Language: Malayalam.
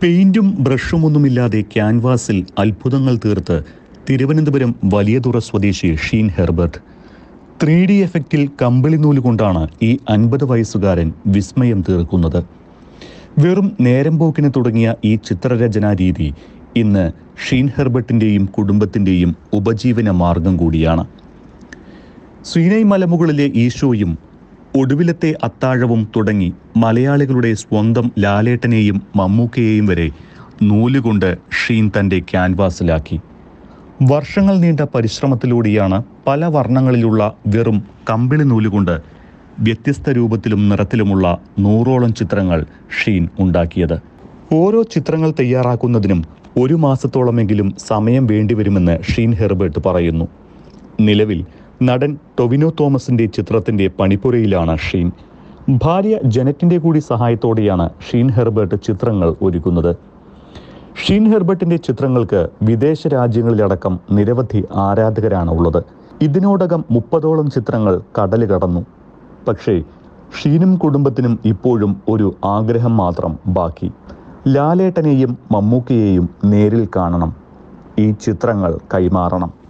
പെയിന്റും ബ്രഷുമൊന്നുമില്ലാതെ ക്യാൻവാസിൽ അത്ഭുതങ്ങൾ തീർത്ത് തിരുവനന്തപുരം വലിയതുറ സ്വദേശി ഷീൻ ഹെർബർട്ട് ത്രീ ഡി എഫക്റ്റിൽ കമ്പിളി നൂല് കൊണ്ടാണ് ഈ അൻപത് വയസ്സുകാരൻ വിസ്മയം തീർക്കുന്നത് വെറും നേരം പോക്കിന് തുടങ്ങിയ ഈ ചിത്രരചനാ രീതി ഇന്ന് ഷീൻ ഹെർബർട്ടിൻ്റെയും കുടുംബത്തിൻ്റെയും ഉപജീവന മാർഗം കൂടിയാണ് സീനൈ മലമുകളിലെ ഈശോയും ഒടുവിലത്തെ അത്താഴവും തുടങ്ങി മലയാളികളുടെ സ്വന്തം ലാലേട്ടനെയും മമ്മൂക്കയെയും വരെ നൂലുകൊണ്ട് ഷീൻ തൻ്റെ ക്യാൻവാസിലാക്കി വർഷങ്ങൾ നീണ്ട പരിശ്രമത്തിലൂടെയാണ് പല വർണ്ണങ്ങളിലുള്ള വെറും കമ്പിളി നൂലുകൊണ്ട് വ്യത്യസ്ത രൂപത്തിലും നിറത്തിലുമുള്ള നൂറോളം ചിത്രങ്ങൾ ഷീൻ ഉണ്ടാക്കിയത് ഓരോ ചിത്രങ്ങൾ തയ്യാറാക്കുന്നതിനും ഒരു മാസത്തോളമെങ്കിലും സമയം വേണ്ടിവരുമെന്ന് ഷീൻ ഹെർബർട്ട് പറയുന്നു നിലവിൽ നടൻ ടൊവിനോ തോമസിന്റെ ചിത്രത്തിന്റെ പണിപ്പുരയിലാണ് ഷീൻ ഭാര്യ ജനറ്റിന്റെ കൂടി സഹായത്തോടെയാണ് ഷീൻ ഹെർബർട്ട് ചിത്രങ്ങൾ ഒരുക്കുന്നത് ഷീൻ ഹെർബർട്ടിന്റെ ചിത്രങ്ങൾക്ക് വിദേശ രാജ്യങ്ങളിലടക്കം നിരവധി ആരാധകരാണ് ഉള്ളത് ഇതിനോടകം മുപ്പതോളം ചിത്രങ്ങൾ കടല് കടന്നു പക്ഷേ ഷീനും കുടുംബത്തിനും ഇപ്പോഴും ഒരു ആഗ്രഹം മാത്രം ബാക്കി ലാലേട്ടനെയും മമ്മൂക്കയെയും നേരിൽ കാണണം ഈ ചിത്രങ്ങൾ കൈമാറണം